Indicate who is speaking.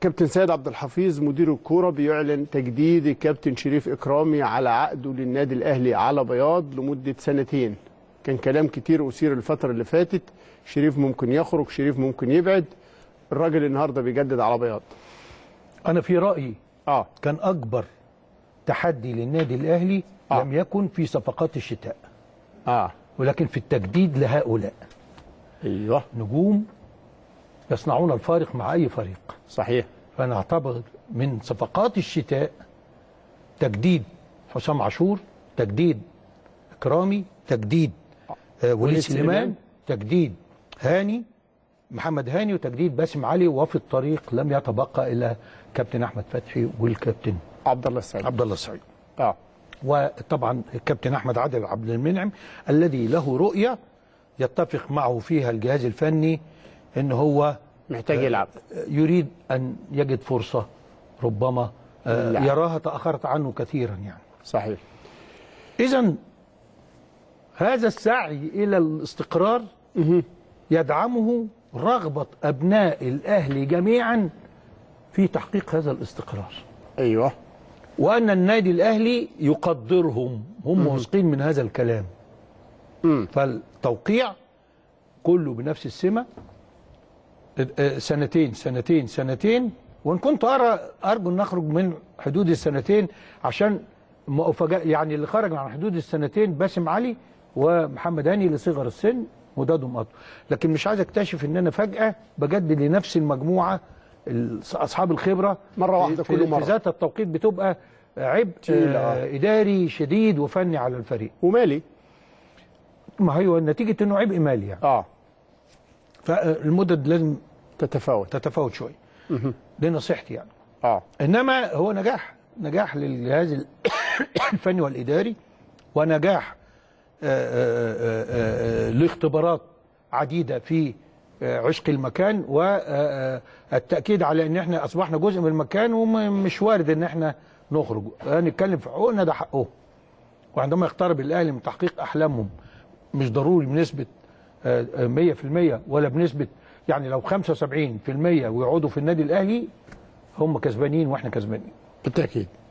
Speaker 1: كابتن سيد عبد الحفيظ مدير الكوره بيعلن تجديد الكابتن شريف اكرامي على عقده للنادي الاهلي على بياض لمده سنتين كان كلام كتير اثير الفتره اللي فاتت شريف ممكن يخرج شريف ممكن يبعد الراجل النهارده بيجدد على بياض
Speaker 2: انا في رايي
Speaker 1: اه
Speaker 2: كان اكبر تحدي للنادي الاهلي
Speaker 1: آه.
Speaker 2: لم يكن في صفقات الشتاء
Speaker 1: اه
Speaker 2: ولكن في التجديد لهؤلاء
Speaker 1: ايوه
Speaker 2: نجوم يصنعون الفارق مع اي فريق
Speaker 1: صحيح
Speaker 2: فانا اعتبر من صفقات الشتاء تجديد حسام عاشور تجديد اكرامي تجديد آه وليد
Speaker 1: وليد
Speaker 2: سليمان
Speaker 1: سليمان.
Speaker 2: تجديد هاني محمد هاني وتجديد باسم علي وفي الطريق لم يتبقى الا كابتن احمد فتحي والكابتن
Speaker 1: عبد الله السعيد
Speaker 2: عبد الله السعيد
Speaker 1: اه
Speaker 2: وطبعا الكابتن احمد عادل عبد المنعم الذي له رؤيه يتفق معه فيها الجهاز الفني ان هو
Speaker 1: محتاج يلعب
Speaker 2: يريد ان يجد فرصه ربما آه،
Speaker 1: للعب.
Speaker 2: يراها تاخرت عنه كثيرا يعني
Speaker 1: صحيح
Speaker 2: اذا هذا السعي الى الاستقرار يدعمه رغبه ابناء الاهلي جميعا في تحقيق هذا الاستقرار
Speaker 1: ايوه
Speaker 2: وان النادي الاهلي يقدرهم هم واثقين من هذا الكلام
Speaker 1: مم.
Speaker 2: فالتوقيع كله بنفس السمه آه، سنتين سنتين سنتين وان كنت ارى ارجو ان نخرج من حدود السنتين عشان ما أفاجأ يعني اللي خرج عن حدود السنتين باسم علي ومحمد هاني لصغر السن ودادهم أطول لكن مش عايز اكتشف ان انا فجاه بجدد لنفس المجموعه ال- اصحاب الخبره
Speaker 1: مرة واحدة
Speaker 2: في-
Speaker 1: كل
Speaker 2: في
Speaker 1: مرة.
Speaker 2: ذات التوقيت بتبقى عبء
Speaker 1: تقيلة،
Speaker 2: آه،
Speaker 1: آه.
Speaker 2: اداري شديد وفني على الفريق
Speaker 1: ومالي
Speaker 2: ما هو نتيجه انه عبء مالي يعني
Speaker 1: اه
Speaker 2: فالمدد لازم
Speaker 1: تتفاوت
Speaker 2: تتفاوت شويه دي نصيحتي يعني
Speaker 1: اه
Speaker 2: انما هو نجاح نجاح للجهاز ال- الفني والاداري ونجاح آه، آه، آه، آه، لاختبارات عديده في آه، عشق المكان والتاكيد على ان احنا اصبحنا جزء من المكان ومش وارد ان احنا نخرج نتكلم في حقوقنا ده حقهم وعندما يقترب الاهلي من تحقيق احلامهم مش ضروري بنسبه آه، آه، 100% ولا بنسبه يعني لو 75% ويقعدوا في النادي الاهلي هم كسبانين واحنا كسبانين
Speaker 1: بالتاكيد